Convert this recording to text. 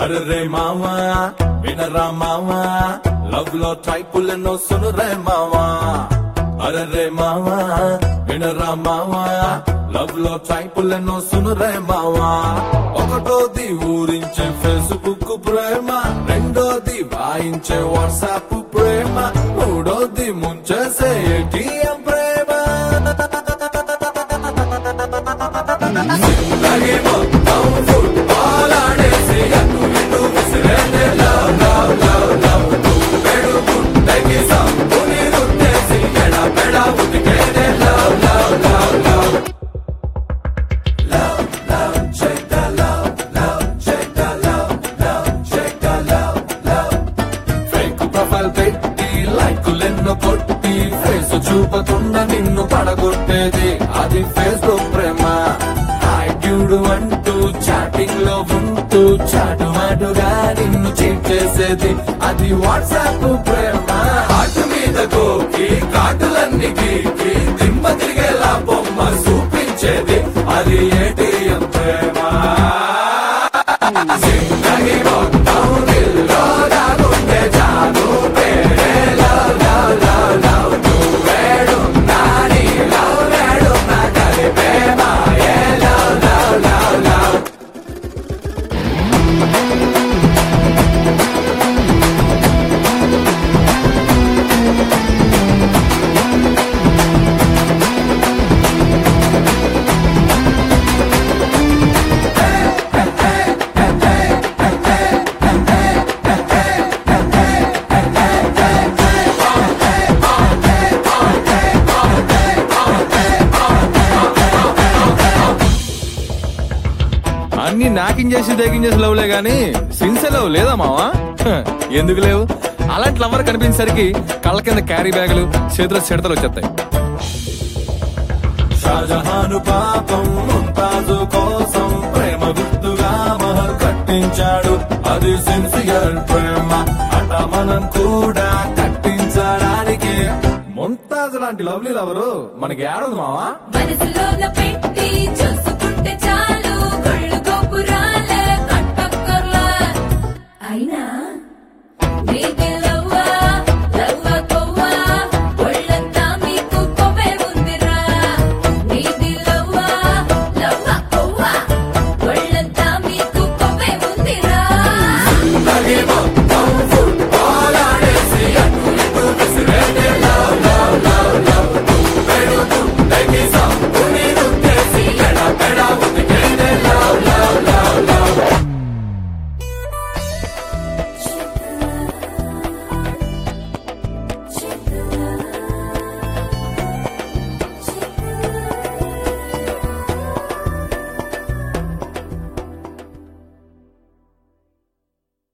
అరే మావా వినరా మావా లవ్ లో ట్రైపులెన్నో సునురే మావా అరే మావా వినరా మావా లవ్ లో ట్రైపులెన్నో సునురే మావా ఒకటోది ఊరించే ఫేస్బుక్ ప్రేమ రెండోది వాయించే వాట్సాప్ ప్రేమ మూడోది ముంచేసే ఏటీఎం ప్రేమ జిందగీ మొత్తం ఫుట్బాల్ ఆడేసి అటు ఇటు విసిరేదే లవ్ లవ్ లవ్ లవ్ నువ్వెడు గుండెకి సంపుని రుద్దేసి ఎడబెడ ఉతికేదే love love love love love love చెక్క లవ్ లవ్ చెక్క లవ్ లవ్ చెక్క లవ్ లవ్ ఫేక్ ప్రొఫైల్ పెట్టి లైకులెన్నో కొట్టి ఫేస్ చూపకుండా నిన్ను పడగొట్టేది అది ఫేస్బుక్ ప్రేమ హాయ్డ్యూడు అంటూ చాటింగ్ లో ఉంటూ చాటుమాటుగా నిన్ను చీట్ చేసేది అది వాట్సాప్ ప్రేమ హార్ట్ మీద గోకి కాటులన్నీ గీకి దిమ్మ తిరిగేలా బొమ్మ చూపించేది అది ఏటీఎం ప్రేమ జిందగీ మొత్తం దిల్లో దాగుండే జాదు పేరే లవ్ లవ్ లవ్ లవ్ నువ్వేడున్నా నీ లవ్ వేడున్నా కలిపే మాయే లవ్ లవ్ లవ్ లవ్ అన్ని నాకింగ్ చేసి దేకింగ్ చేసి లవ్లే గాని సిన్సియర్ లవ్ లేదా మావా హ, ఎందుకు లేవు అలాంటి లవర్ కనిపించేసరికి కళ్ళ కింద క్యారీ బ్యాగులు చేతిలో చెడతలు వచ్చేస్తాయి షాజహాను పాపం ముంతాజు కోసం ప్రేమ గుర్తుగా మహల్ కట్టించాడు అది సిన్సియర్ ప్రేమ అట మనం కూడా కట్టించడానికి ముంతాజ్ లాంటి లవ్లీ లవరు మనకి ఏడుంది మావా మనసులోన ప్రేమ